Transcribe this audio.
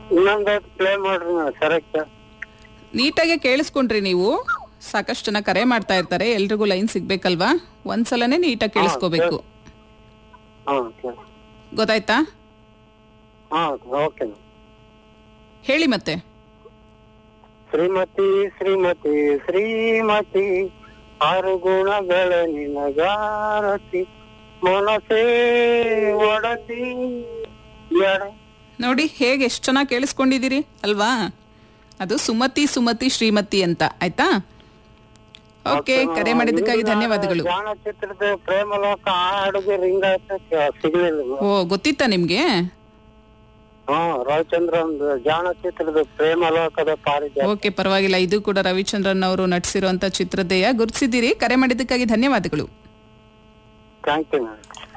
ಇನ್ನೊಂದು ಪ್ಲೇ ಮಾಡ್ರಿ ಕರೆಕ್ಟ್ ನೀಟಾಗೆ ಕೇಳಿಸ್ಕೊಂಡ್ರಿ ನೀವು ಸಾಕಷ್ಟು ಜನ ಕರೆ ಮಾಡ್ತಾ ಇರ್ತಾರೆ ಎಲ್ರಿಗೂ ಲೈನ್ ಸಿಗ್ಬೇಕಲ್ವಾ ಒಂದ್ಸಲನೇ ನೀಟಾಗಿ ಕೇಳಿಸ್ಕೋಬೇಕು ಹಾ ಗೊತ್ತಾಯ್ತಾ ಹಾ ಓಕೆ ಹೇಳಿ ಮತ್ತೆ ಶ್ರೀಮತಿ ಶ್ರೀಮತಿ ಶ್ರೀಮತಿ ಆರು ಗುಣಗಳ ನಿನಗಾರತಿ ಮನಸೇ ಒಡತಿ ಎಡ ನೋಡಿ ಹೇಗೆ ಎಷ್ಟು ಚೆನ್ನಾಗಿ ಕೇಳಿಸ್ಕೊಂಡಿದ್ದೀರಿ ಅಲ್ವಾ ಅದು ಸುಮತಿ ಸುಮತಿ ಶ್ರೀಮತಿ ಅಂತ ಆಯ್ತಾ ಓಕೆ ಕರೆ ಮಾಡಿದ್ದಕ್ಕಾಗಿ ಧನ್ಯವಾದಗಳು ಜಾಣ ಚಿತ್ರದ ಪ್ರೇಮಲೋಕ ಆ ಹಾಡಿಗೆ ರಿಂಗ್ ಆಯ್ತು ಸಿಗ್ಲಿಲ್ಲ ಓ ಗೊತ್ತಿತ್ತಾ ನಿಮ್ಗೆ ಹಾ ರವಿಚಂದ್ರನ್ ಜಾಣ ಚಿತ್ರದ ಪ್ರೇಮಲೋಕದ ಪಾರಿಜಾತ ಓಕೆ ಪರವಾಗಿಲ್ಲ ಇದು ಕೂಡ ರವಿಚಂದ್ರನ್ ಅವರು ನಟಿಸಿರುವಂತ ಚಿತ್ರದೆಯ ಗುರುತಿಸಿದ್ದೀರಿ ಕರೆ ಮಾಡಿದ್ದಕ್ಕಾಗಿ ಧನ್ಯವಾದಗಳು ಥ್ಯಾಂಕ್ ಯು ಮ್ಯಾಮ್